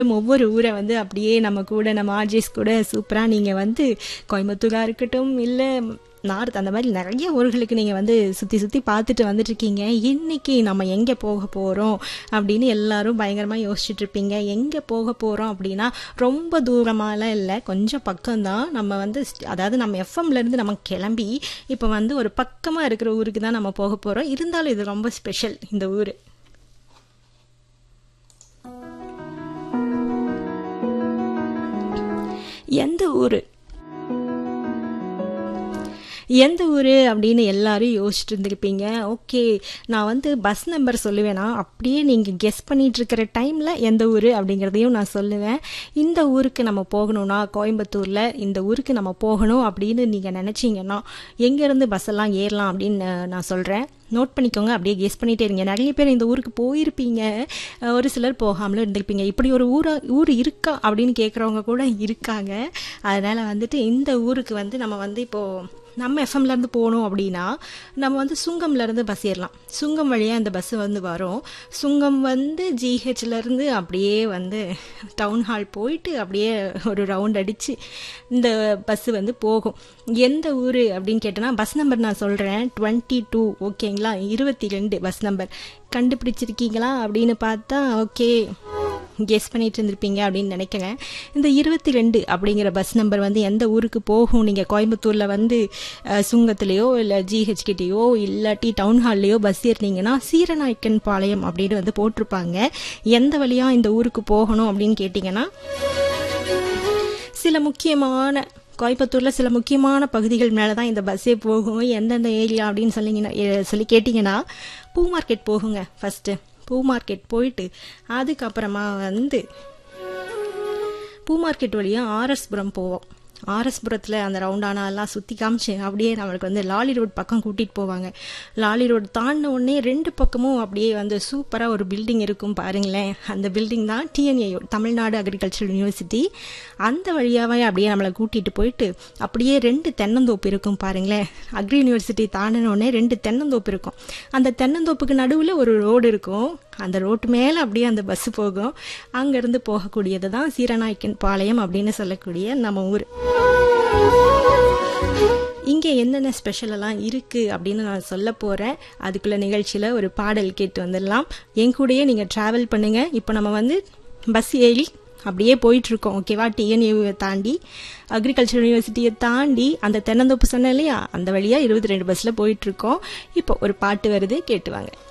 ஒவ்வொரு ஊரை வந்து அப்படியே நம்ம கூட நம்ம ஆர்ஜிஎஸ் கூட சூப்பராக நீங்கள் வந்து கோயம்புத்தூராக இருக்கட்டும் இல்லை நார்த் அந்த மாதிரி நிறைய ஊர்களுக்கு நீங்கள் வந்து சுற்றி சுற்றி பார்த்துட்டு வந்துட்டுருக்கீங்க இன்னைக்கு நம்ம எங்கே போக போகிறோம் அப்படின்னு எல்லாரும் பயங்கரமாக யோசிச்சுட்டு இருப்பீங்க எங்கே போக போகிறோம் அப்படின்னா ரொம்ப தூரமாலாம் இல்லை கொஞ்சம் பக்கம்தான் நம்ம வந்து st- அதாவது நம்ம எஃப்எம்லேருந்து நம்ம கிளம்பி இப்போ வந்து ஒரு பக்கமாக இருக்கிற ஊருக்கு தான் நம்ம போக போகிறோம் இருந்தாலும் இது ரொம்ப ஸ்பெஷல் இந்த ஊர் எந்த ஊர் எந்த ஊர் அப்படின்னு எல்லாரும் யோசிச்சுட்டு இருந்திருப்பீங்க ஓகே நான் வந்து பஸ் நம்பர் சொல்லுவேனா அப்படியே நீங்கள் கெஸ் பண்ணிட்டு இருக்கிற டைமில் எந்த ஊர் அப்படிங்கிறதையும் நான் சொல்லுவேன் இந்த ஊருக்கு நம்ம போகணும்னா கோயம்புத்தூரில் இந்த ஊருக்கு நம்ம போகணும் அப்படின்னு நீங்கள் நினச்சிங்கன்னா எங்கேருந்து பஸ் எல்லாம் ஏறலாம் அப்படின்னு நான் சொல்கிறேன் நோட் பண்ணிக்கோங்க அப்படியே கெஸ் பண்ணிட்டே இருங்க நிறைய பேர் இந்த ஊருக்கு போயிருப்பீங்க அஹ் ஒரு சிலர் போகாமலும் இருந்திருப்பீங்க இப்படி ஒரு ஊரா ஊர் இருக்கா அப்படின்னு கேட்குறவங்க கூட இருக்காங்க அதனால் வந்துட்டு இந்த ஊருக்கு வந்து நம்ம வந்து இப்போது நம்ம எஃப்எம்லேருந்து போகணும் அப்படின்னா நம்ம வந்து சுங்கம்லேருந்து பஸ் ஏறலாம் சுங்கம் வழியாக இந்த பஸ் வந்து வரும் சுங்கம் வந்து ஜிஹெச்லேருந்து அப்படியே வந்து டவுன் ஹால் போயிட்டு அப்படியே ஒரு ரவுண்ட் அடித்து இந்த பஸ்ஸு வந்து போகும் எந்த ஊர் அப்படின்னு கேட்டோன்னா பஸ் நம்பர் நான் சொல்கிறேன் டுவெண்ட்டி டூ ஓகேங்களா இருபத்தி ரெண்டு பஸ் நம்பர் கண்டுபிடிச்சிருக்கீங்களா அப்படின்னு பார்த்தா ஓகே கெஸ் பண்ணிட்டு இருந்திருப்பீங்க அப்படின்னு நினைக்கிறேன் இந்த இருபத்தி ரெண்டு அப்படிங்கிற பஸ் நம்பர் வந்து எந்த ஊருக்கு போகும் நீங்கள் கோயம்புத்தூரில் வந்து அஹ், சுங்கத்துலேயோ இல்லை ஜிஹெச் கிட்டேயோ இல்லாட்டி டவுன் ஹால்லையோ பஸ் ஏறினீங்கன்னா சீரநாயக்கன் பாளையம் அப்படின்னு வந்து போட்டிருப்பாங்க எந்த வழியாக இந்த ஊருக்கு போகணும் அப்படின்னு கேட்டிங்கன்னா சில முக்கியமான கோயம்புத்தூரில் சில முக்கியமான பகுதிகள் மேலே தான் இந்த பஸ்ஸே போகும் எந்தெந்த ஏரியா அப்படின்னு சொல்லிங்கன்னா எ- சொல்லி கேட்டிங்கன்னா பூ மார்க்கெட் போகுங்க ஃபஸ்ட்டு பூ மார்க்கெட் போயிட்டு அதுக்கப்புறமா வந்து பூ மார்க்கெட் வழியாக ஆர்எஸ்புரம் போவோம் ஆர்எஸ்புரத்தில் அந்த ரவுண்டானா எல்லாம் சுற்றி காமிச்சு அப்படியே நம்மளுக்கு வந்து லாலி ரோட் பக்கம் கூட்டிகிட்டு போவாங்க லாலி ரோடு தாண்டின உடனே ரெண்டு பக்கமும் அப்படியே வந்து சூப்பராக ஒரு பில்டிங் இருக்கும் பாருங்களேன் அந்த பில்டிங் தான் டிஎன்ஏ தமிழ்நாடு அக்ரிகல்ச்சரல் யூனிவர்சிட்டி அந்த வழியாகவே அப்படியே நம்மளை கூட்டிகிட்டு போயிட்டு அப்படியே ரெண்டு தென்னந்தோப்பு இருக்கும் பாருங்களேன் அக்ரி யூனிவர்சிட்டி தாண்டின உடனே ரெண்டு தென்னந்தோப்பு இருக்கும் அந்த தென்னந்தோப்புக்கு நடுவில் ஒரு ரோடு இருக்கும் அந்த ரோட்டு மேலே அப்படியே அந்த பஸ் போகும் அங்கேருந்து போகக்கூடியது தான் சீரநாயக்கன் பாளையம் அப்படின்னு சொல்லக்கூடிய நம்ம ஊர் இங்கே என்னென்ன ஸ்பெஷலெல்லாம் இருக்குது அப்படின்னு நான் சொல்ல போகிறேன் அதுக்குள்ள நிகழ்ச்சியில் ஒரு பாடல் கேட்டு வந்துடலாம் என் கூடயே நீங்கள் ட்ராவல் பண்ணுங்கள் இப்போ நம்ம வந்து பஸ் ஏறி அப்படியே போயிட்டுருக்கோம் ஓகேவா டிஎன்யூவை தாண்டி அக்ரிகல்ச்சர் யூனிவர்சிட்டியை தாண்டி அந்த தென்னந்தோப்பு சொன்னேன் இல்லையா அந்த வழியாக இருபத்தி ரெண்டு பஸ்ஸில் போயிட்டுருக்கோம் இப்போ ஒரு பாட்டு வருது கேட்டு வாங்க